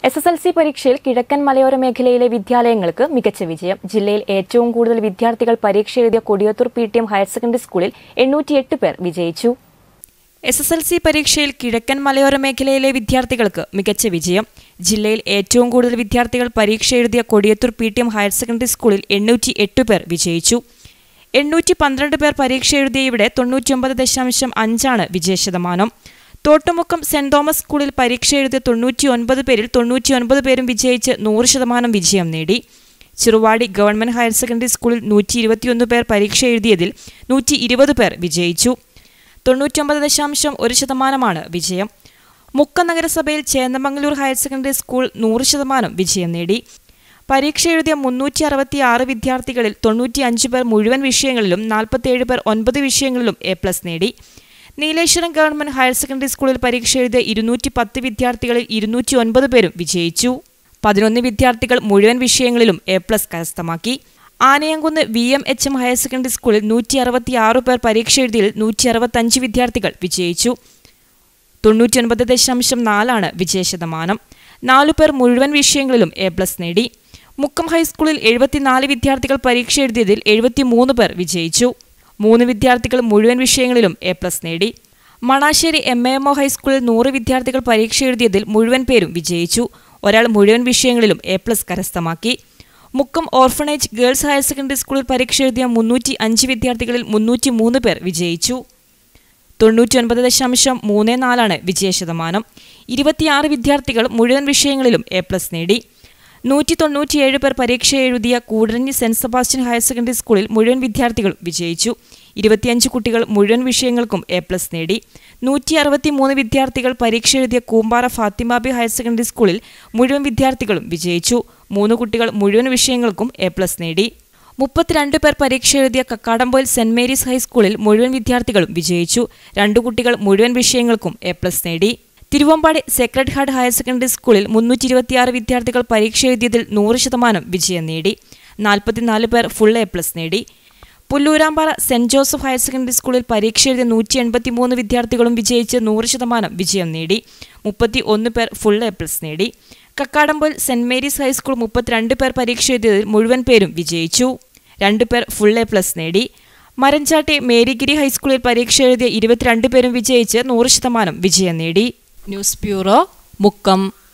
S S L C പരീക്ഷയിൽ കിഴക്കൻ മലയോര മേഖലയിലെ വിദ്യാലയങ്ങൾക്ക് മികച്ച വിജയം ജില്ലയിൽ ഏറ്റവും കൂടുതൽ വിദ്യാർത്ഥികൾ പരീക്ഷ എഴുതിയ Kodiyathur P T M higher secondary സ്കൂളിൽ എണ്ണൂറ്റിയെട്ട് പേർ വിജയിച്ചു എസ് എസ് എൽ സി പരീക്ഷയിൽ കിഴക്കൻ മലയോര മേഖലയിലെ വിദ്യാർത്ഥികൾക്ക് മികച്ച വിജയം ജില്ലയിൽ ഏറ്റവും കൂടുതൽ വിദ്യാർത്ഥികൾ പരീക്ഷ എഴുതിയ Kodiyathur P T M higher secondary സ്കൂളിൽ എണ്ണൂറ്റി എട്ട് പേർ വിജയിച്ചു എണ്ണൂറ്റി പന്ത്രണ്ട് പേർ പരീക്ഷ എഴുതിയ ഇവിടെ തൊണ്ണൂറ്റിയൊമ്പത് ദശാംശം അഞ്ചാണ് വിജയശതമാനം തോട്ടുമുക്കം സെന്റ് തോമസ് സ്കൂളിൽ പരീക്ഷ എഴുതിയ തൊണ്ണൂറ്റി ഒൻപത് പേരിൽ തൊണ്ണൂറ്റിയൊൻപത് പേരും വിജയിച്ച് നൂറ് ശതമാനം വിജയം നേടി ചെറുവാടി ഗവൺമെന്റ് ഹയർ സെക്കൻഡറി സ്കൂളിൽ നൂറ്റി ഇരുപത്തിയൊന്ന് പേർ പരീക്ഷ എഴുതിയതിൽ നൂറ്റി ഇരുപത് പേർ വിജയിച്ചു തൊണ്ണൂറ്റിയൊമ്പത് ദശാംശം ഒരു ശതമാനമാണ് വിജയം മുക്കം നഗരസഭയിൽ ചേന്നമംഗലൂർ ഹയർ സെക്കൻഡറി സ്കൂൾ നൂറ് ശതമാനം വിജയം നേടി പരീക്ഷ എഴുതിയ മുന്നൂറ്റി അറുപത്തി ആറ് വിദ്യാർത്ഥികളിൽ തൊണ്ണൂറ്റി അഞ്ച് പേർ മുഴുവൻ വിഷയങ്ങളിലും നാൽപ്പത്തിയേഴ് പേർ ഒൻപത് വിഷയങ്ങളിലും എ പ്ലസ് നേടി നീലേശ്വരം ഗവൺമെന്റ് ഹയർ സെക്കൻഡറി സ്കൂളിൽ പരീക്ഷ എഴുതിയ ഇരുന്നൂറ്റി പത്ത് വിദ്യാർത്ഥികളിൽ ഇരുന്നൂറ്റി ഒൻപത് പേരും വിജയിച്ചു പതിനൊന്ന് വിദ്യാർത്ഥികൾ മുഴുവൻ വിഷയങ്ങളിലും എ പ്ലസ് കരസ്ഥമാക്കി Anayamkunnu V M H M higher secondary സ്കൂളിൽ നൂറ്റി അറുപത്തി ആറ് പേർ പരീക്ഷ എഴുതിയതിൽ നൂറ്റി അറുപത്തഞ്ച് വിദ്യാർത്ഥികൾ വിജയിച്ചു തൊണ്ണൂറ്റിയൊൻപത് ദശാംശം നാലാണ് വിജയശതമാനം നാലു പേർ മുഴുവൻ വിഷയങ്ങളിലും എ പ്ലസ് നേടി മുക്കം ഹൈസ്കൂളിൽ എഴുപത്തിനാല് വിദ്യാർത്ഥികൾ പരീക്ഷ എഴുതിയതിൽ എഴുപത്തിമൂന്ന് പേർ വിജയിച്ചു മൂന്ന് വിദ്യാർത്ഥികൾ മുഴുവൻ വിഷയങ്ങളിലും എ പ്ലസ് നേടി Manassery M A M O ഹൈസ്കൂളിൽ നൂറ് വിദ്യാർത്ഥികൾ പരീക്ഷ എഴുതിയതിൽ മുഴുവൻ പേരും വിജയിച്ചു ഒരാൾ മുഴുവൻ വിഷയങ്ങളിലും എ പ്ലസ് കരസ്ഥമാക്കി Mukkam orphanage girls higher secondary സ്കൂളിൽ പരീക്ഷ എഴുതിയ മുന്നൂറ്റി അഞ്ച് വിദ്യാർത്ഥികളിൽ മുന്നൂറ്റി മൂന്ന് പേർ വിജയിച്ചു തൊണ്ണൂറ്റിയൊൻപത് ദശാംശം മൂന്ന് നാലാണ് വിജയശതമാനം ഇരുപത്തിയാറ് വിദ്യാർത്ഥികൾ മുഴുവൻ വിഷയങ്ങളിലും എ പ്ലസ് നേടി നൂറ്റി തൊണ്ണൂറ്റിയേഴ് പേർ പരീക്ഷ എഴുതിയ Koodaranji Saint Sebastian higher secondary സ്കൂളിൽ മുഴുവൻ വിദ്യാർത്ഥികളും വിജയിച്ചു ഇരുപത്തിയഞ്ച് കുട്ടികൾ മുഴുവൻ വിഷയങ്ങൾക്കും എ പ്ലസ് നേടി നൂറ്റി അറുപത്തി മൂന്ന് വിദ്യാർത്ഥികൾ പരീക്ഷ എഴുതിയ കൂമ്പാറ ഫാത്തിമാബി ഹയർ സെക്കൻഡറി സ്കൂളിൽ മുഴുവൻ വിദ്യാർത്ഥികളും വിജയിച്ചു മൂന്ന് കുട്ടികൾ മുഴുവൻ വിഷയങ്ങൾക്കും എ പ്ലസ് നേടി മുപ്പത്തിരണ്ട് പേർ പരീക്ഷ എഴുതിയ കക്കാടംപോയിൽ സെന്റ് മേരീസ് ഹൈസ്കൂളിൽ മുഴുവൻ വിദ്യാർത്ഥികളും വിജയിച്ചു രണ്ടു കുട്ടികൾ മുഴുവൻ വിഷയങ്ങൾക്കും എ പ്ലസ് നേടി Thiruvambady Sacred Heart higher secondary സ്കൂളിൽ മുന്നൂറ്റി ഇരുപത്തിയാറ് വിദ്യാർത്ഥികൾ പരീക്ഷ എഴുതിയതിൽ നൂറ് ശതമാനം വിജയം നേടി നാൽപ്പത്തിനാല് പേർ ഫുൾ എ പ്ലസ് നേടി Pullurampara Saint Joseph higher secondary സ്കൂളിൽ പരീക്ഷ എഴുതിയ നൂറ്റി എൺപത്തിമൂന്ന് വിദ്യാർത്ഥികളും വിജയിച്ച് നൂറ് ശതമാനം വിജയം നേടി മുപ്പത്തി ഒന്ന് പേർ ഫുൾ എ പ്ലസ് നേടി കക്കാടംപോയിൽ സെന്റ് മേരീസ് ഹൈസ്കൂൾ മുപ്പത്തിരണ്ട് പേർ പരീക്ഷ എഴുതിയതിൽ മുഴുവൻ പേരും വിജയിച്ചു രണ്ടു പേർ ഫുൾ എ പ്ലസ് നേടി മരഞ്ചാട്ടി മേരിഗിരി ഹൈസ്കൂളിൽ പരീക്ഷ എഴുതിയ ഇരുപത്തിരണ്ട് പേരും വിജയിച്ച് നൂറ് ശതമാനം വിജയം നേടി ന്യൂസ് ബ്യൂറോ മുക്കം